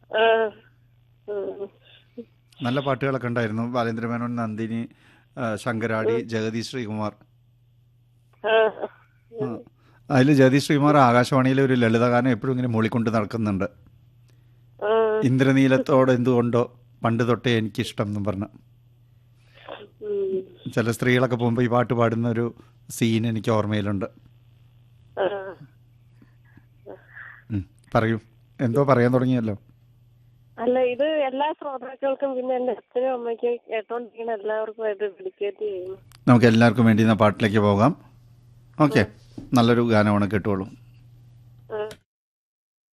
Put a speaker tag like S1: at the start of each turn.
S1: ആ, ഉം.
S2: നല്ല പാട്ടുകളൊക്കെ ഉണ്ടായിരുന്നു ബാലേന്ദ്രമേനോൻ നന്ദിനി ആ, ശങ്കരാടി ജഗതി ശ്രീകുമാർ
S1: ആ,
S2: അതിൽ ജഗതി ശ്രീകുമാർ ആകാശവാണിയിലെ ഒരു ലളിതഗാനം എപ്പോഴും ഇങ്ങനെ മൂളിക്കൊണ്ട് നടക്കുന്നുണ്ട്
S1: ആ,
S2: ഇന്ദ്രനീലത്തോട് എന്തുകൊണ്ടോ പണ്ട് തൊട്ടേ എനിക്കിഷ്ടം എന്നും പറഞ്ഞ്
S1: ഉം.
S2: ചില സ്ത്രീകളൊക്കെ പോകുമ്പോൾ ഈ പാട്ട് പാടുന്ന ഒരു സീൻ എനിക്ക് ഓർമ്മയിലുണ്ട്
S1: ആ.
S2: ഉം, പറയൂ എന്തോ പറയാൻ തുടങ്ങിയല്ലോ
S1: അല്ല ഇത് എല്ലാ ശ്രോതാക്കൾക്കും പിന്നെ എന്റെ അച്ഛനും അമ്മയ്ക്കും കേട്ടോണ്ടിരിക്കുന്ന എല്ലാവർക്കും ഇത് ഡെഡിക്കേറ്റ് ചെയ്യുന്നു
S2: നമുക്ക് എല്ലാവർക്കും വേണ്ടി ആ പാട്ടിലേക്ക് പോകാം ഓക്കെ നല്ലൊരു ഗാനമാണ് കേട്ടോളൂ